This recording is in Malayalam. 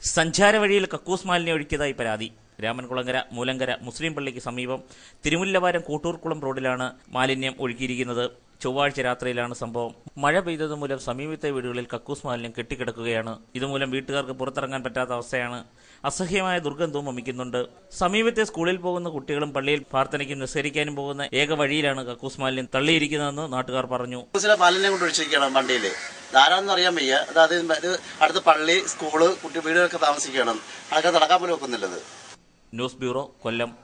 സഞ്ചാര വഴിയിൽ കക്കൂസ് മാലിന്യം ഒഴുക്കിയതായി പരാതി രാമൻകുളങ്ങര മൂലങ്കര മുസ്ലിം പള്ളിക്ക് സമീപം തിരുമുല്ലവാരം കൂട്ടൂർക്കുളം റോഡിലാണ് മാലിന്യം ഒഴുക്കിയിരിക്കുന്നത് ചൊവ്വാഴ്ച രാത്രിയിലാണ് സംഭവം മഴ പെയ്തത് മൂലം സമീപത്തെ വീടുകളിൽ കക്കൂസ് മാലിന്യം കെട്ടിക്കിടക്കുകയാണ് ഇതുമൂലം വീട്ടുകാർക്ക് പുറത്തിറങ്ങാൻ പറ്റാത്ത അവസ്ഥയാണ് അസഹ്യമായ ദുർഗന്ധവും വമിക്കുന്നുണ്ട് സമീപത്തെ സ്കൂളിൽ പോകുന്ന കുട്ടികളും പള്ളിയിൽ പ്രാർത്ഥനയ്ക്കും നിസ്കരിക്കാനും പോകുന്ന ഏക വഴിയിലാണ് കക്കൂസ് മാലിന്യം തള്ളിയിരിക്കുന്നതെന്ന് നാട്ടുകാർ പറഞ്ഞു ചില മാലിന്യം കൊണ്ട് ഒഴിച്ചിരിക്കണം വണ്ടിയിൽ ധാരാളം അറിയാൻ വയ്യ അതായത് ഇത് അടുത്ത് പള്ളി സ്കൂള് കുട്ടി വീടുകളൊക്കെ താമസിക്കണം അതൊക്കെ നടക്കാൻ പോലും ഒക്കുന്നില്ലത് ന്യൂസ് ബ്യൂറോ കൊല്ലം